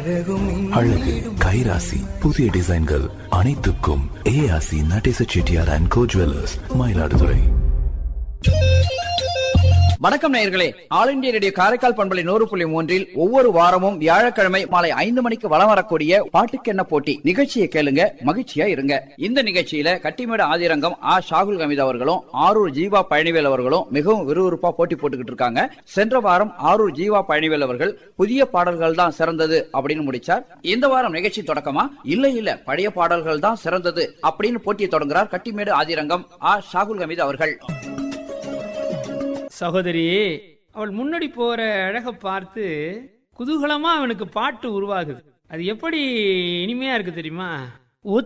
அழகு கைராசி புதிய டிசைன்கள் அனைத்துக்கும் ARC Natesa Chettiar and co jewellers Mayiladuthurai வணக்கம் நேயர்களே ஆல் இந்தியா ரேடியோ காரைக்கால் பண்பலை நூறு புள்ளி மூன்றில் ஒவ்வொரு வாரமும் வியாழக்கிழமை மாலை ஐந்து மணிக்கு வலம் வரக்கூடிய பாட்டுக்கென்ன போட்டி நிகழ்ச்சியை கேளுங்க மகிழ்ச்சியா இருங்க இந்த நிகழ்ச்சியில கட்டிமேடு ஆதிரங்கம் ஆ ஷாகுல் ஹமீத் அவர்களும் ஆரூர் ஜீவா பழனிவேல் அவர்களும் மிகவும் விறுவிறுப்பா போட்டி போட்டுக்கிட்டு இருக்காங்க சென்ற வாரம் ஆரூர் ஜீவா பழனிவேல் அவர்கள் புதிய பாடல்கள் தான் சிறந்தது அப்படின்னு முடிச்சார் இந்த வாரம் நிகழ்ச்சி தொடக்கமா இல்ல இல்ல பழைய பாடல்கள் தான் சிறந்தது அப்படின்னு போட்டியை தொடங்குறார் கட்டிமேடு ஆதிரங்கம் ஆ ஷாகுல் ஹமீத் அவர்கள் சகோதரி அவள் முன்னாடி போற அழக பார்த்து குதூகலமா அவனுக்கு பாட்டு உருவாகுது அது எப்படி இனிமையா இருக்கு தெரியுமா